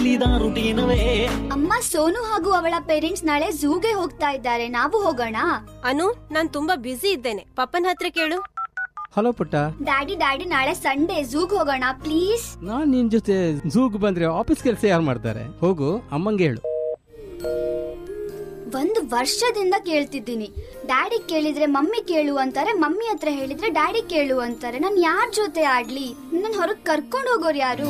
ನಿಲ್ಲಿದ ರುಟೀನವೇ ಅಮ್ಮ ಸೋನು ಹಾಗೂ ಅವಳ ಪೇರೆಂಟ್ಸ್ ನಾಳೆ ಝೂಗೆ ಹೋಗ್ತಾ ಇದ್ದಾರೆ ನಾವು ಹೋಗೋಣ ಅನು ನಾನ್ ತುಂಬಾ ಬ್ಯುಸಿ ಇದ್ದೇನೆ ಪಪ್ಪನ ಹತ್ರ ಕೇಳು ಹಲೋ ಪುಟ್ಟ ಡ್ಯಾಡಿ ಡ್ಯಾಡಿ ನಾಳೆ ಸಂಡೇ ಝೂಗ್ ಹೋಗೋಣ ಪ್ಲೀಸ್ ನಾನ್ ನಿನ್ ಜೊತೆ ಝೂಗ್ ಬಂದ್ರೆ ಆಫೀಸ್ ಕೆಲಸ ಯಾರು ಮಾಡ್ತಾರೆ ಹೋಗು ಅಮ್ಮಂಗೆ ಹೇಳು ಒಂದು ವರ್ಷದಿಂದ ಕೇಳ್ತಿದ್ದೀನಿ ಡ್ಯಾಡಿ ಕೇಳಿದ್ರೆ ಮಮ್ಮಿ ಕೇಳು ಅಂತಾರೆ ಮಮ್ಮಿ ಹತ್ರ ಹೇಳಿದ್ರೆ ಡ್ಯಾಡಿ ಕೇಳು ಅಂತಾರೆ ನಾನು ಯಾರ ಜೊತೆ ಆಡ್ಲಿ ನನ್ನ ಹೊರಗ್ ಕರ್ಕೊಂಡು ಹೋಗೋರು ಯಾರು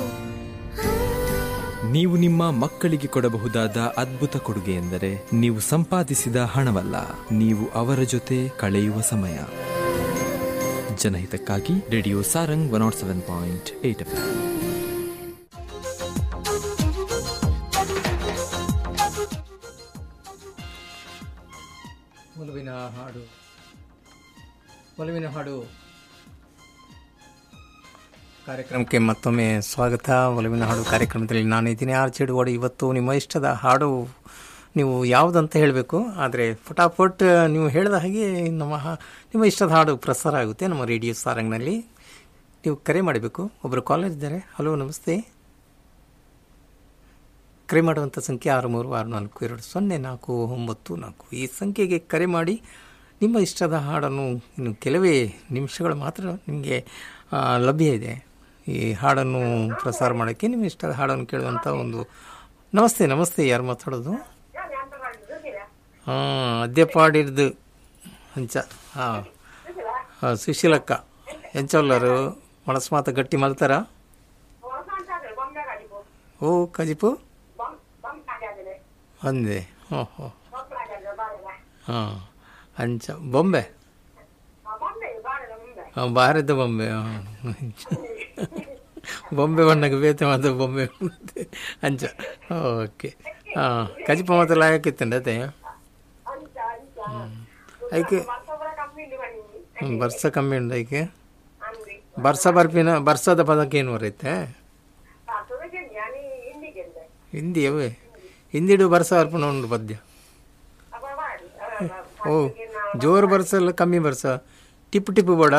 ನೀವು ನಿಮ್ಮ ಮಕ್ಕಳಿಗೆ ಕೊಡಬಹುದಾದ ಅದ್ಭುತ ಕೊಡುಗೆ ಎಂದರೆ ನೀವು ಸಂಪಾದಿಸಿದ ಹಣವಲ್ಲ ನೀವು ಅವರ ಜೊತೆ ಕಳೆಯುವ ಸಮಯ ಜನಹಿತಕ್ಕಾಗಿ radio Sarang one naught seven point eight F ಒಲವಿನ ಹಾಡು ಒಲವಿನ ಹಾಡು ಕಾರ್ಯಕ್ರಮಕ್ಕೆ ಮತ್ತೊಮ್ಮೆ ಸ್ವಾಗತ ಒಲವಿನ ಹಾಡು ಕಾರ್ಯಕ್ರಮದಲ್ಲಿ ನಾನು ಇದ್ದೀನಿ ಆರ್ ಚೆಡುವಾಡಿ ಇವತ್ತು ನಿಮ್ಮ ಇಷ್ಟದ ಹಾಡು ನೀವು ಯಾವುದಂತ ಹೇಳಬೇಕು ಆದರೆ ಫಟಾಫಟ್ ನೀವು ಹೇಳಿದ ಹಾಗೆ ನಮ್ಮ ಹಾ- ನಿಮ್ಮ ಇಷ್ಟದ ಹಾಡು ಪ್ರಸಾರ ಆಗುತ್ತೆ ನಮ್ಮ ರೇಡಿಯೋ ಸಾರಂಗ್ನಲ್ಲಿ ನೀವು ಕರೆ ಮಾಡಬೇಕು ಒಬ್ಬರು ಕಾಲರ್ ಇದ್ದಾರೆ ಹಲೋ ನಮಸ್ತೆ ಕರೆ ಮಾಡುವಂಥ ಸಂಖ್ಯೆ ಆರು ಮೂರು ಆರು ನಾಲ್ಕು ಎರಡು ಸೊನ್ನೆ ನಾಲ್ಕು ಒಂಬತ್ತು ನಾಲ್ಕು ಈ ಸಂಖ್ಯೆಗೆ ಕರೆ ಮಾಡಿ ನಿಮ್ಮ ಇಷ್ಟದ ಹಾಡನ್ನು ಇನ್ನು ಕೆಲವೇ ನಿಮಿಷಗಳು ಮಾತ್ರ ನಿಮಗೆ ಆ, ಲಭ್ಯ ಇದೆ ಈ ಹಾಡನ್ನು ಪ್ರಸಾರ ಮಾಡೋಕ್ಕೆ ನಿಮ್ಮ ಇಷ್ಟದ ಹಾಡನ್ನು ಕೇಳುವಂಥ ಒಂದು ನಮಸ್ತೆ ನಮಸ್ತೆ ಯಾರು ಮಾತಾಡೋದು ಹಾಂ ಅದ್ಯಪಾಡಿರ್ದು ಅಂಚ ಹಾಂ ಹಾಂ ಸುಶೀಲಕ್ಕ ಎಂಚೊಲ್ಲರು ಮನಸ್ಸು ಮಾತು ಗಟ್ಟಿ ಮಲ್ತಾರ ಓ ಕಜಿಪು ಅಂದೆ ಹ್ಞೂ ಹ್ಞೂ ಹಾಂ ಅಂಚ ಬೊಂಬೆ ಹಾಂ ಬಾರದ ಬೊಂಬೆ ಹಾಂ ಬೊಂಬೆ ಬಣ್ಣಕ್ಕೆ ಬೇತೆ ಮಾತ ಬೊಂಬೆ ಅಂಚ ಓಕೆ ಹಾಂ ಕಜಿಪ ಮಾತ್ರ ಲಾಯಕ್ಕಿತ್ತಂಡ ಅದೇ ಐಕೆ ಹ್ಮ್, ಬರ್ಸ ಕಮ್ಮಿ ಉಂಡು ಐಕೆ ಬರ್ಸ ಬರ್ಪಿನ ಬರ್ಸದ ಪದಕ್ಕೆ ಏನು ಬರೈತೆ ಹಿಂದಿ ಅವೇ ಹಿಂದಿಡು ಬರ್ಸ ಅರ್ಪಣ ಉಂಡು ಪದ್ಯ ಓ ಜೋರು ಬರ್ಸ ಎಲ್ಲ ಕಮ್ಮಿ ಬರ್ಸ ಟಿಪ್ಪು ಟಿಪ್ಪು ಬೋಡ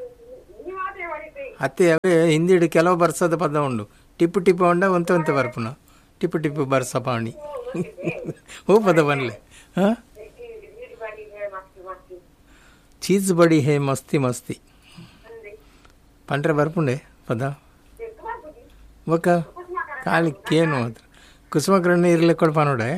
ಅತ್ತೆ ಅವೇ ಹಿಂದಿಡು ಕೆಲವು ಬರ್ಸದ ಪದ ಉಂಡು ಟಿಪ್ಪು ಟಿಪ್ಪು ಉಂಡ ಒಂತ ಒಂತ ಬರ್ಪುನ ಟಿಪ್ಪು ಟಿಪ್ಪು ಬರ್ಸ ಪಾಣಿ ಓ ಪದ ಬನ್ಲೆ ಹಾಂ ಚೀಸ್ ಬಡಿ ಹೇ ಮಸ್ತಿ ಮಸ್ತಿ ಪಂಡ್ರೆ ಬರ್ಪುಂಡೆ ಪದ ಬೊಕ್ಕ ಕಾಲಿಕ್ಕೇನು ಮಾತ್ರ ಕುಸುಮಕರಣ್ಣ ಇರ್ಲಿ ಕೊಡ್ಪ ನೋಡೆ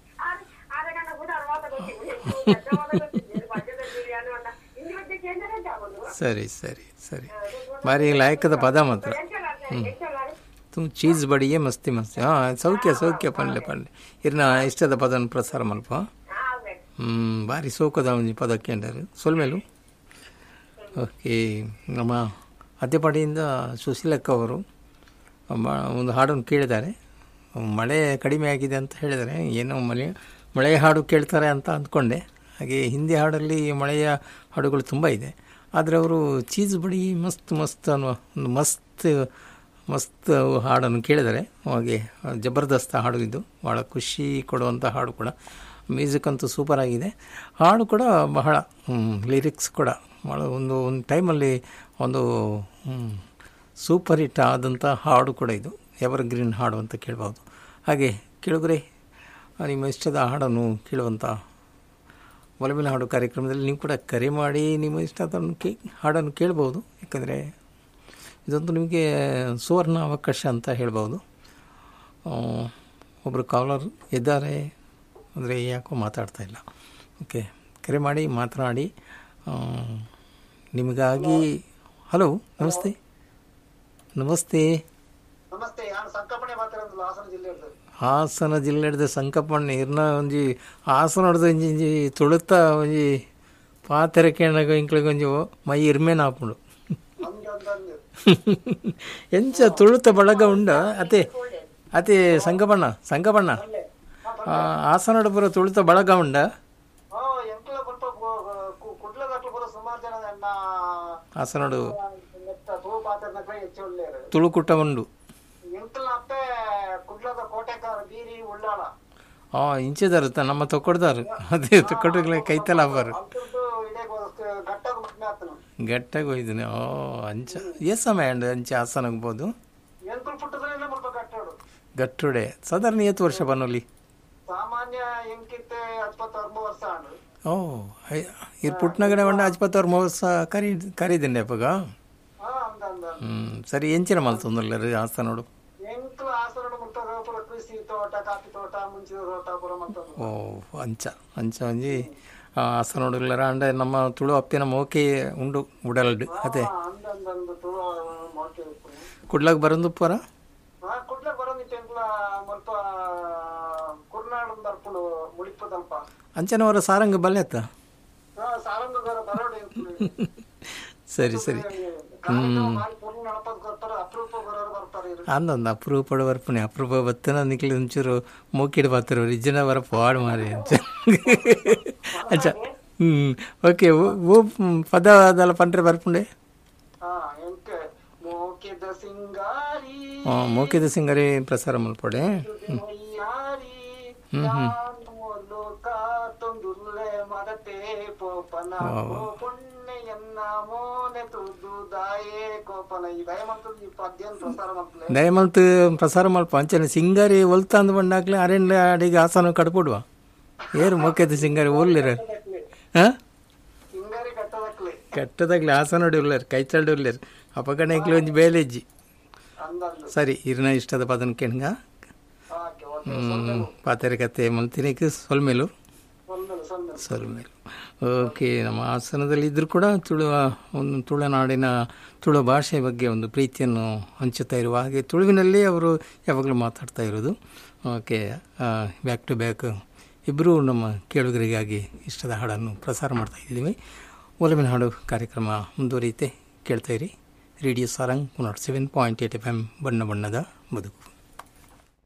ಸರಿ ಸರಿ ಸರಿ ಬಾರಿ ಲಾಯಕದ ಪದ ಮಾತ್ರ ಹ್ಞೂ ತುಂಬ ಚೀಸ್ ಬಡಿಯೇ ಮಸ್ತಿ ಮಸ್ತಿ ಹಾಂ ಸೌಖ್ಯ ಸೌಖ್ಯ ಪಂಡ್ಲೆ ಪಂಡ್ಲೆ ಇರ್ನ ಇಷ್ಟದ ಪದನ ಪ್ರಸಾರ ಮಲ್ಪ ಹ್ಞೂ ಭಾರಿ ಸೋಕದ ಒಂಜಿ ಪದ ಕೇಂದ್ರ ಸೊಲ್ಮೇಲು ಓಕೆ ನಮ್ಮ ಅತ್ತೆಪಾಡಿಯಿಂದ ಸುಶೀಲಕ್ಕ ಅವರು ಮ- ಒಂದು ಹಾಡನ್ನು ಕೇಳಿದ್ದಾರೆ ಮಳೆ ಕಡಿಮೆ ಆಗಿದೆ ಅಂತ ಹೇಳಿದರೆ ಏನೋ ಮಳೆ ಮಳೆಯ ಹಾಡು ಕೇಳ್ತಾರೆ ಅಂತ ಅಂದ್ಕೊಂಡೆ ಹಾಗೆ ಹಿಂದಿ ಹಾಡಲ್ಲಿ ಮಳೆಯ ಹಾಡುಗಳು ತುಂಬ ಇದೆ ಆದರೆ ಅವರು ಚೀಸ್ ಬಡಿ ಮಸ್ತ್ ಮಸ್ತ್ ಅನ್ನುವ ಒಂದು ಮಸ್ತ್ ಮಸ್ತ್ ಹಾಡನ್ನು ಕೇಳಿದ್ದಾರೆ ಹಾಗೆ ಜಬರ್ದಸ್ತ್ ಹಾಡು ಇದು ಭಾಳ ಖುಷಿ ಕೊಡುವಂಥ ಹಾಡು ಕೂಡ ಮ್ಯೂಸಿಕ್ ಅಂತೂ ಸೂಪರ್ ಆಗಿದೆ ಹಾಡು ಕೂಡ ಬಹಳ ಲಿರಿಕ್ಸ್ ಕೂಡ ಭಾಳ ಒಂದು ಒಂದು ಟೈಮಲ್ಲಿ ಒಂದು ಹ್ಮ್, ಸೂಪರ್ ಹಿಟ್ ಆದಂಥ ಹಾಡು ಕೂಡ ಇದು ಎವರ್ ಗ್ರೀನ್ ಹಾಡು ಅಂತ ಕೇಳ್ಬೋದು ಹಾಗೆ ಕೇಳಿದ್ರೆ ನಿಮ್ಮ ಇಷ್ಟದ ಹಾಡನ್ನು ಕೇಳುವಂಥ ಒಲವಿನ ಹಾಡು ಕಾರ್ಯಕ್ರಮದಲ್ಲಿ ನೀವು ಕೂಡ ಕರೆ ಮಾಡಿ ನಿಮ್ಮ ಇಷ್ಟದನ್ನು ಕೇ ಹಾಡನ್ನು ಕೇಳ್ಬೋದು ಯಾಕಂದರೆ ಇದೊಂದು ನಿಮಗೆ ಸುವರ್ಣ ಅವಕಾಶ ಅಂತ ಹೇಳ್ಬೋದು ಆ, ಒಬ್ಬರು ಕಾಲರ್ ಇದ್ದಾರೆ ಅಂದರೆ ಯಾಕೋ ಮಾತಾಡ್ತಾ ಇಲ್ಲ ಓಕೆ ಕರೆ ಮಾಡಿ ಮಾತನಾಡಿ ಆ, ನಿಮಗಾಗಿ ಹಲೋ ನಮಸ್ತೆ ನಮಸ್ತೆ ನಮಸ್ತೆ ನಾನು ಸಂಕಪಣೆ ಮಾತಾಡೋದು ಹಾಸನ ಜಿಲ್ಲೆ ಹಾಸನ ಜಿಲ್ಲೆಡ್ದ ಸಂಕಪ್ಪಣ್ಣ ಇರ್ನ ಒಂಜಿ ಹಾಸನ ಹೊಡೆದ ಒಂಜಿ ಒಂಜಿ ತುಳುತ್ತ ಒಂಜಿ ಪಾತೆರೆ ಕೇಣಗ ಇಂಕ್ಳಿಗೆ ಒಂಜಿ ಮೈ ಇರ್ಮೇನ ಹಾಪುಂಡು ಎಂಚ ತುಳುತ ಬಳಗ ಉಂಡ ಅತೆ ಅತೆ ಸಂಕಪಣ್ಣ ಸಂಕಪಣ್ಣ ಆ, ಹಾಸನ ಪುರ ತುಳುತ ಬಳಗ ಉಂಡ ಹಾ ಎಂಕ್ಲ ಸ್ವಲ್ಪ ಕುಡ್ಲದ ಅಟ್ಲ ಪೂರ ಸುಮಾರು ಜನ ಅಣ್ಣ ಹಾಸನಡು ನೆತ್ತ ತೂ ಪಾತ್ರನ ಹೆಚ್ಚು ಒಳ್ಳೆಯರು ತುಳುಕುಟ ಉಂಡು ಎಂಕ್ಲ ಅಪ್ಪೆ ಕುಡ್ಲದ ಕೋಟೆಕಾರ ಬೀರಿ ಉಳ್ಳಾಳ ಆ ಇಂಚೆದಾರು ನಮ್ಮ ತೊಕೊಡ್ದಾರು ಅದೇ ತೊಕೊಟ್ರೆ ಕೈತಲ ಹಬ್ಬರು ಅಂತದ್ದು ಇಡೇ ಗಟ್ಟದ ಮಟ್ನೆ ಆತನು ಗಟ್ಟಾಗಿ ಹೋಯ್ತಾನೆ ಓ ಅಂಚ ಎಸ್ ಸಮಯ ಅಂಡ ಅಂಚೆ ಹಾಸನ ಹೋಗ್ಬೋದು ಎಂಕ್ಲ ಪುಟ್ಟದ್ರೆ ಮುಲ್ಪ ಕಟ್ಟೋಡು ಗಟ್ಟುಡೆ ಸಾಧಾರಣ ಏತ್ತು ವರ್ಷ ಬನ್ನೋಲಿ ಸಾಮಾನ್ಯ ಎಂಕಿತ್ತೆ ಹತ್ಪತ್ತಾರು ವರ್ಷ ಆಂಡ್ ಓ ಇರ್ ಪುಟ್ನಗಡೆ ಒಂಡ ಅಜ್ಪತ್ತವ್ರ ಮೋಸ ಕರಿ ಕರೀದಿನ್ನೆ ಅಪ್ಪಗ ಹಾ ಅಂದ ಅಂದ ಹ್ಮ್ ಸರಿ ಎಂಚಿನ ಮಲ್ತೊಂದುಲ್ಲರು ಆಸ್ತ ನೋಡು ಎಂಕ್ಲು ಆಸರಣ ಮುಟ್ಟದ ಪುರ ಕೃಷಿ ತೋಟ ಕಾಫಿ ತೋಟ ಮುಂಚಿನ ತೋಟ ಪುರ ಮತ್ತೊಂದು ಓ ಅಂಚ ಅಂಚ ಒಂಜಿ ಆಸ್ತ ನೋಡುಲ್ಲರ ಅಂಡ ನಮ್ಮ ತುಳು ಅಪ್ಪಿನ ಮೋಕೆ ಉಂಡು ಉಡಲ್ಡು ಅದೇ ಅಂದ ಅಂದ ಅಂದ ತುಳು ಮೋಕೆ ಉಪ್ಪು ಕುಡ್ಲಾಗ ಬರಂದು ಪರ ಹಾ ಕುಡ್ಲೆ ಬರೋದಿತ್ತು ಎಂಕ್ಲ ಮಲ್ಪ ಕುರ್ನಾಡು ಬರ್ಪುಡು ಮುಳಿಪದಲ್ಪ ಅಂಚನವರ ಸಾರಂಗ ಬಲ್ಲೆತ್ತ ಹಾ ಸಾರಂಗ ಬರ ಬರೋಡು ಎಂಕ್ಲು ಸರಿ ಸರಿ ಮಾಡಿ ಪುರ್ಣ ನಡಪದ್ ಬರ್ತಾರ ಅಪರೂಪ ಬರೋರು ಬರ್ತಾರೆ ಇವ್ರು. ಅಂದೊಂದು ಅಪರೂಪ ಬರ್ಪಣೆ ಅಪರೂಪ ಬತ್ತನ ನಿಕ್ಲಿ ಒಂಚೂರು ಮೂಕಿಡ್ ಬರ್ತಾರೆ ರಿಜ್ಜಿನ ಬರ ಪಾಡ್ ಮಾರಿ ಅಂಚ ಅಂಚ ಹ್ಮ್ ಓಕೆ ಓ ಪದ ಅದೆಲ್ಲ ಪಂಡ್ರೆ ಬರ್ಪುಂಡೆ ಹಾ ಎಂಕ ಮೋಕೆದ ಸಿಂಗಾರಿ ಮೋಕಿದ ಸಿಂಗರಿ ಪ್ರಸಾರ ಮಲ್ಪಡೆ ಮೈಯಾರಿ ನಾನು ಲೋಕ ತೊಂದುರ್ಲೆ ಮದತೆ ಪೋಪನ ಪುಣ್ಯನ್ನ ಮೋನೆ ತುದು ದಾಯೇ ಕೋಪನ ಈ ದಯಮಂತ ಈ ಪದ್ಯನ್ ಪ್ರಸಾರ ಮಾಡ್ತಲೆ ದಯಮಲ್ತ್ ಪ್ರಸಾರ ಮಲ್ಪ ಅಂಚನೆ ಸಿಂಗಾರಿ ಒಲ್ತ ಅಂದ್ ಬಂಡಾಕ್ಲೆ ಅರೆಂಡ ಅಡಿಗೆ ಆಸನ ಕಡ್ಪುಡ್ವಾ ಏರು ಮೋಕೆದ ಸಿಂಗಾರಿ ಓರ್ಲಿರ ಹಾ ಸಿಂಗಾರಿ ಕಟ್ಟದಕ್ಲೆ ಕೆಟ್ಟದಾಗ್ಲಿ ಆಸನ ಹೊಡಿರ್ಲೇರ್ ಕೈ ಚಲ್ಡ್ ಇರ್ಲೇರ್ ಅಪಗಣಕ್ಲಿ ಒಂಜಿ ಬೇಲೆಜ್ಜಿ ಅಂದಂದು ಸರಿ ಇರ್ನ ಇಷ್ಟದ ಪದನ ಕೆಣ್ಗ ಆಕೆ ಓಕೆ ಹ್ಮ್ ಪಾತೆರೆ ಕತೆ ಮಲ್ತಿನಿಕ್ ಸೊಲ್ಮೇಲು ಸೊನ್ನೆಲು ಸೊನ್ನೆಲು ಸೊಲ್ಮೇಲು ಓಕೆ ನಮ್ಮ ಹಾಸನದಲ್ಲಿ ಇದ್ರೂ ಕೂಡ ತುಳು ಒಂದು ತುಳುನಾಡಿನ ತುಳು ಭಾಷೆ ಬಗ್ಗೆ ಒಂದು ಪ್ರೀತಿಯನ್ನು ಹಂಚುತ್ತಾ ಇರುವ ಹಾಗೆ ತುಳುವಿನಲ್ಲಿ ಅವರು ಯಾವಾಗಲೂ ಮಾತಾಡ್ತಾ ಇರೋದು ಓಕೆ ಬ್ಯಾಕ್ ಟು ಬ್ಯಾಕ್ ಇಬ್ಬರು ನಮ್ಮ ಕೇಳುಗರಿಗಾಗಿ ಇಷ್ಟದ ಹಾಡನ್ನು ಪ್ರಸಾರ ಮಾಡ್ತಾ ಇದ್ದೀವಿ ಒಲವಿನ ಹಾಡು ಕಾರ್ಯಕ್ರಮ ಮುಂದುವರಿಯುತ್ತೆ ಕೇಳ್ತಾ ಇರಿ radio Sarang naught seven point eight F M ಬಣ್ಣ ಬಣ್ಣದ ಬದುಕು